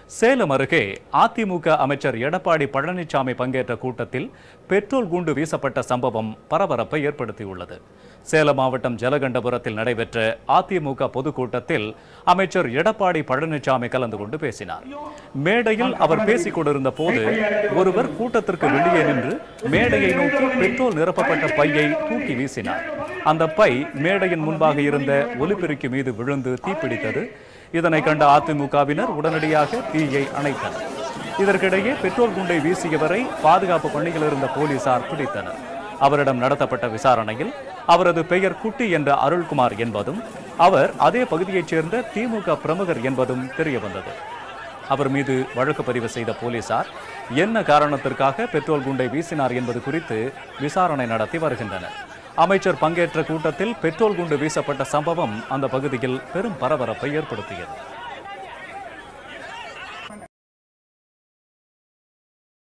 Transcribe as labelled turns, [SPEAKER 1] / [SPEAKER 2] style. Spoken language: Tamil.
[SPEAKER 1] சேலம் அருகே அதிமுக அமைச்சர் எடப்பாடி பழனிசாமி பங்கேற்ற கூட்டத்தில் பெட்ரோல் குண்டு வீசப்பட்ட சம்பவம் பரபரப்பை ஏற்படுத்தியுள்ளது சேலம் மாவட்டம் ஜலகண்டபுரத்தில் நடைபெற்ற அதிமுக பொதுக்கூட்டத்தில் அமைச்சர் எடப்பாடி பழனிசாமி கலந்து கொண்டு பேசினார் மேடையில் அவர் பேசிக் கொண்டிருந்த போது ஒருவர் கூட்டத்திற்கு வெளியே நின்று மேடையை நோக்கி பெட்ரோல் நிரப்பப்பட்ட பையை தூக்கி வீசினார் அந்த பை மேடையின் முன்பாக இருந்த ஒலிபெருக்கி மீது விழுந்து தீப்பிடித்தது இதனை கண்ட அதிமுகவினர் உடனடியாக தீயை அணைத்தனர் இதற்கிடையே பெட்ரோல் குண்டை வீசியவரை பாதுகாப்பு பணியில் இருந்த போலீசார் பிடித்தனர் அவரிடம் நடத்தப்பட்ட விசாரணையில் அவரது பெயர் குட்டி என்ற அருள்குமார் என்பதும் அவர் அதே பகுதியைச் சேர்ந்த திமுக பிரமுகர் என்பதும் தெரியவந்தது அவர் மீது வழக்கு பதிவு செய்த போலீசார் என்ன காரணத்திற்காக பெட்ரோல் குண்டை வீசினார் என்பது குறித்து விசாரணை நடத்தி வருகின்றனர் அமைச்சர் பங்கேற்ற கூட்டத்தில் பெட்ரோல் குண்டு வீசப்பட்ட சம்பவம் அந்த பகுதியில் பெரும் பரபரப்பை ஏற்படுத்தியது